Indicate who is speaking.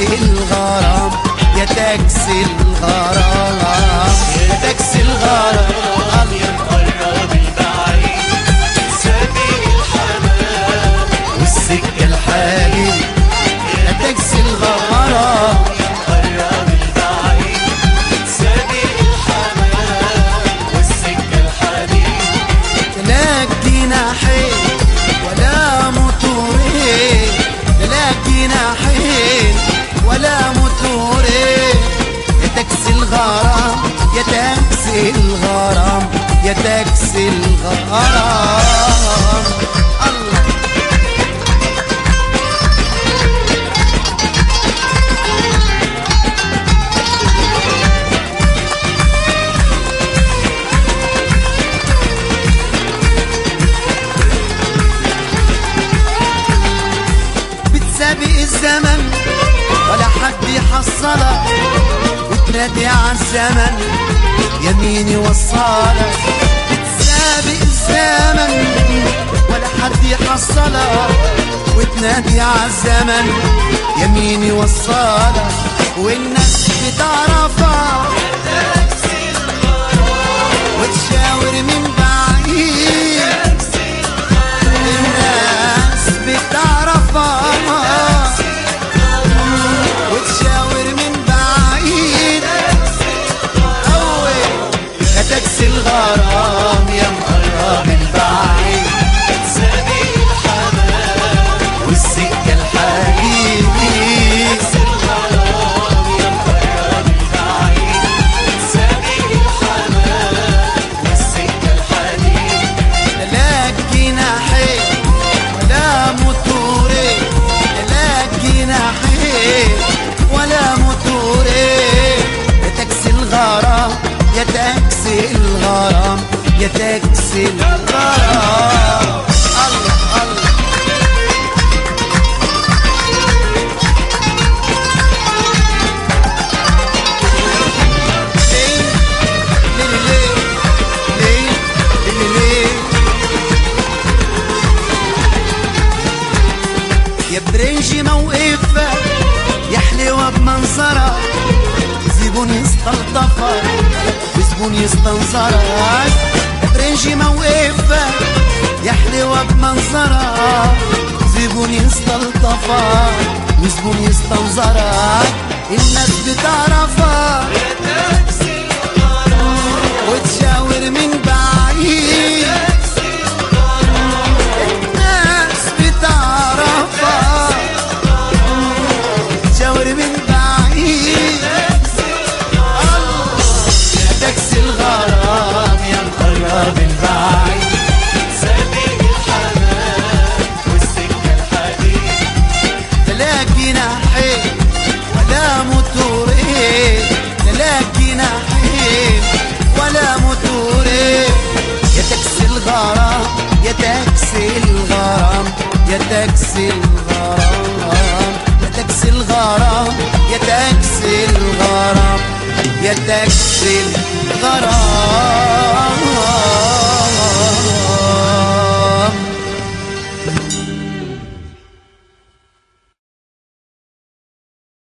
Speaker 1: الغرام يا تاكسي الغرام يا تاكسي الغرام
Speaker 2: قرب البعيد سابق الحمام
Speaker 1: والسكة الحديد يا تاكسي الغرام
Speaker 2: قرب البعيد سابق الحمام والسكة الحديد
Speaker 1: لا جناحين ولا موتورين لا جناحين ولا موتورين يا تاكسي الغرام يا تاكسي الغرام يا تاكسي الغرام الله بتسابق الزمن ولا حد يحصلك وتنادي عالزمن يمين يوصلك بتسابق الزمن ولا حد يحصلك وتنادي عالزمن يمين يوصلك والناس بتعرفك وتشاور من بعيد الناس بتعرفك وتشاور من بعيد أول يا تاكسي الغرام يا مقرب البعيد
Speaker 2: سابق الحمام
Speaker 1: والسكة الحديد
Speaker 2: الغرام يا مقرب البعيد سابق الحمام والسكة الحديد
Speaker 1: لا جناحين ولا موتورين لا جناحين ولا موتورين يا تاكسي الغرام يا تاكسي الغرام يا تاكسي الغرام الله الله ليه ليه ليه ليه ليه يا برنجي موقفك يا حلوة بمنظرك زبون يستلطفك وزبون يستنظرك يا برنجي موقفك يا حلوة بمنظرك زبون يستلطفك وزبون يستنظرك الناس بتعرفك وتشاور من بعيد الناس بتعرفك تشاور من بعيد الله يا تاكسي الغرام يا مقرب البعيد
Speaker 2: سابق الحمام والسكة الحديد
Speaker 1: لا جناحين ولا موتورين لا جناحين ولا موتورين يا تاكسي الغرام يا تاكسي الغرام يا تاكسي الغرام يا تاكسي الغرام يا تاكسي الغرام يا تاكسي الغرام